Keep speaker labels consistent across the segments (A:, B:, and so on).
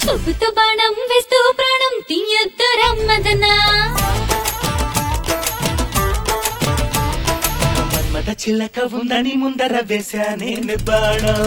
A: చూపుతూ బాణం వేస్తూ ప్రాణం తీయొద్దు రమ్మదనా
B: మన్మథ చిలక ఉందని ముందర వేశానే బాణం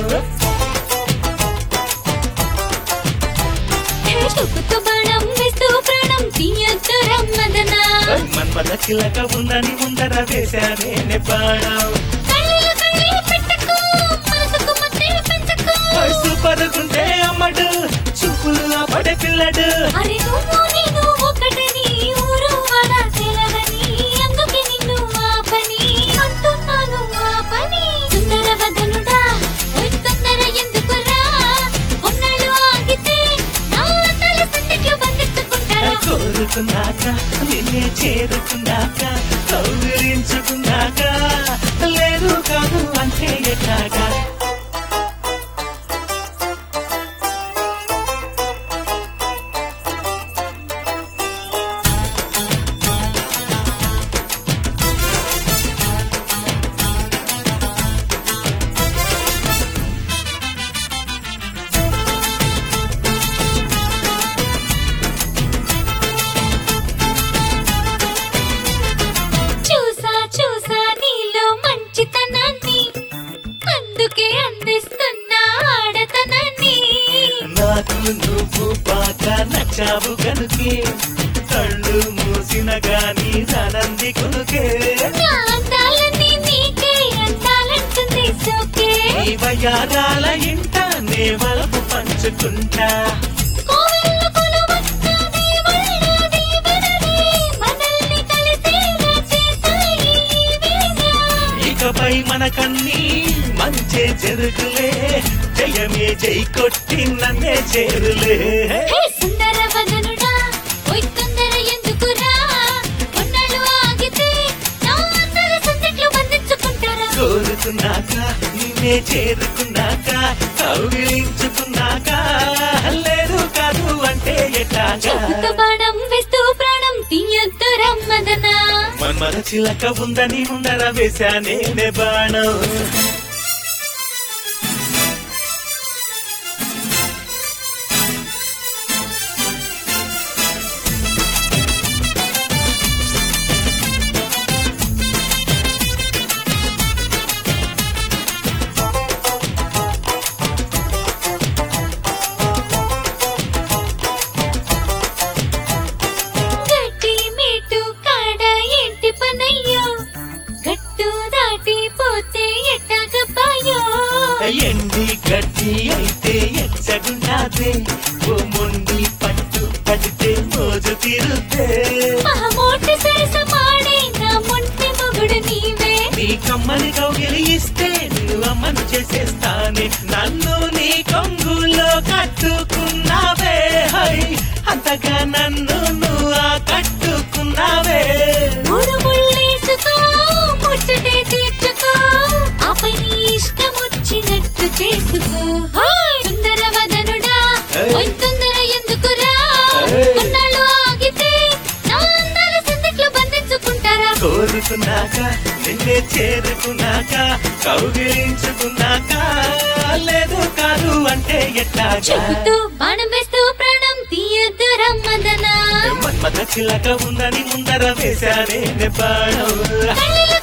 A: చూపుతూ బాణం వేస్తూ ప్రాణం తీయొద్దు రమ్మదనా
B: మన్మథ చిలక ఉందని ముందర వేశానే బాణం
A: కళ్ళలో కళ్ళే పెట్టకు మనసుకు మధ్య పెంచకు
B: వయసు పరుగుంటే అమ్మడు చూపులు పడే పిల్లడు
A: అరే నువ్వు నేను ఒకటని ఊరు వాడ తెలవని అందుకే నిన్ను ఆపని అంటున్నాను ఆపని సుందర వదనుడా ఓయ్ తొందర ఎందుకురా ఉన్నాళ్ళు ఆగితే నా తల సందిట్లో బంధించుకుంటారా
B: కోరుకున్నాక నిన్నే చేరుకున్నాక కౌగిలించుకున్నాక లేదు కాదు అంటే ఎట్లాగా
A: చూసా చూసా నీలో మంచితనాన్ని అందుకే అందిస్తున్నా ఆడతనాన్ని
B: నాకు నువ్వు బాగా నచ్చావు కనుకే కళ్ళు మూసిన గాని రానంది కొనుకే
A: నా అందాలన్నీ నీకే అందాలంటుంది సోకే
B: ఈ వయారాల ఇంట నే వలపు పంచుకుంటా
A: కోవెల్లో కొలువన్న దేవుళ్ళది మనది, మనల్ని కలిసేలా చేశాయి ఈ వేళ.
B: ఇకపై మనకన్నీ మంచే జరుగులే జయమే జై కొట్టి నన్నే చేరులే
A: హే సుందర వదనుడా, ఓయ్ తొందర ఎందుకురా? కొన్నాళ్ళు ఆగితే నా అందరి సందిట్లో బంధించుకుంటారా?
B: కోరుకున్నాక నిన్నే చేరుకున్నాక కౌగిలించుకున్నాక లేదు కాదు అంటే ఎట్లాగా
A: చెప్పుతో బాణం వేస్తూ ప్రాణం తీయొద్దు రమ్మదనా
B: మన్మర చిలక ఉందని ముందర వేశానే బాణం
A: గట్టి మీటు కాడ ఏంటి పనయ్యో గట్టు దాటిపోతే ఎట్టగపాయో
B: ఎండి గడ్డి అయితే ఎచ్చగుండాదే ఓ మొండి పట్టు పడితే మోజు తీరుతే
A: మహమోటి సరసమాడే నా మొంటి మొగుడు నీవే
B: నీ కమ్మని కౌగిలి ఇస్తే నువ్వు అమ్మను చేసేస్తానే నన్ను నీ కొంగులో కట్టుకున్నావే హై అంతగా నన్ను నువ్వు ఆ కట్టుకున్నావే
A: మూడు ముళ్ళేసుకో ముచ్చటే తీర్చుకో ఆపై నీ ఇష్టం వచ్చినట్టు చేసుకో హాయ్! సుందర వదనుడా
B: ఏయ్.
A: ఓయ్ తొందర ఎందుకురా
B: ఏయ్.
A: కొన్నాళ్ళు ఆగితే నా అందాల సందిట్లో బంధించుకుంటారా
B: కోరుకున్నాక నిన్నే చేరుకున్నాక కౌగిలించుకున్నాక లేదు కాదు అంటే ఎట్లాగా
A: చెబుతూ బాణం వేస్తూ ప్రాణం తీయొద్దు రమ్మదనా
B: మన్మథ చిలక ఉందని ముందర వేశానే బాణం
A: కళ్ళలో